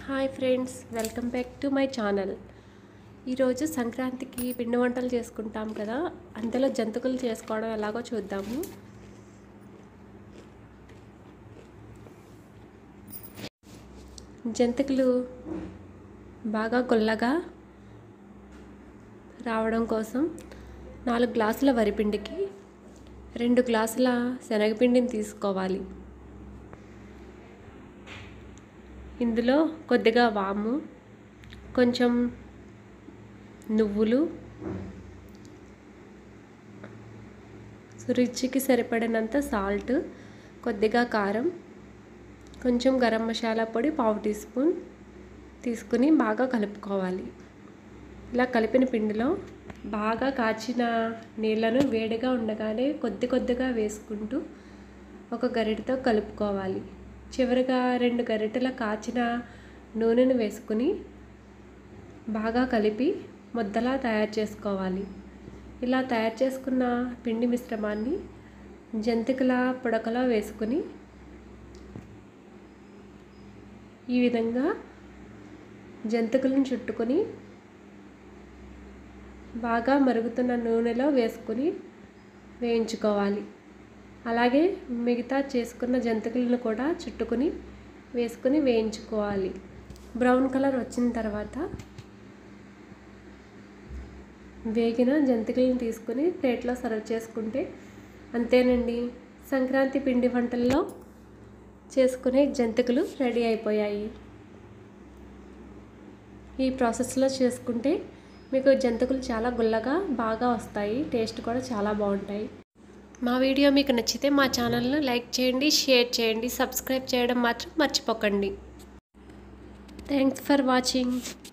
hi friends welcome back to my channel ఈరోజు సంక్రాంతికి పిండి వంటలు చేసుకుంటాం కదా అందులో జంతుకులు చేసుకోవడం ఎలాగో చూద్దాము జంతికలు బాగా గుల్లగా రావడం కోసం నాలుగు గ్లాసుల వరిపిండికి రెండు గ్లాసుల శనగపిండిని తీసుకోవాలి ఇందులో కొద్దిగా వాము కొంచెం నువ్వులు రుచికి సరిపడినంత సాల్ట్ కొద్దిగా కారం కొంచెం గరం మసాలా పొడి పావు టీ స్పూన్ తీసుకుని బాగా కలుపుకోవాలి ఇలా కలిపిన పిండిలో బాగా కాచిన నీళ్ళను వేడిగా ఉండగానే కొద్ది కొద్దిగా వేసుకుంటూ ఒక గరిటెతో కలుపుకోవాలి చివరిగా రెండు గరిటెల కాచిన నూనెను వేసుకుని బాగా కలిపి ముద్దలా తయారు చేసుకోవాలి ఇలా తయారు చేసుకున్న పిండి మిశ్రమాన్ని జంతికల పుడకలో వేసుకుని ఈ విధంగా జంతికలను చుట్టుకొని బాగా మరుగుతున్న నూనెలో వేసుకుని వేయించుకోవాలి అలాగే మిగతా చేసుకున్న జంతికలను కూడా చుట్టుకుని వేసుకుని వేయించుకోవాలి బ్రౌన్ కలర్ వచ్చిన తర్వాత వేగిన జంతికలను తీసుకుని ప్లేట్లో సర్వ్ చేసుకుంటే అంతేనండి సంక్రాంతి పిండి వంటల్లో చేసుకునే జంతికలు రెడీ అయిపోయాయి ఈ ప్రాసెస్లో చేసుకుంటే మీకు జంతికలు చాలా గుల్లగా బాగా వస్తాయి టేస్ట్ కూడా చాలా బాగుంటాయి మా వీడియో మీకు నచ్చితే మా ఛానల్ను లైక్ చేయండి షేర్ చేయండి సబ్స్క్రైబ్ చేయడం మాత్రం మర్చిపోకండి థ్యాంక్స్ ఫర్ వాచింగ్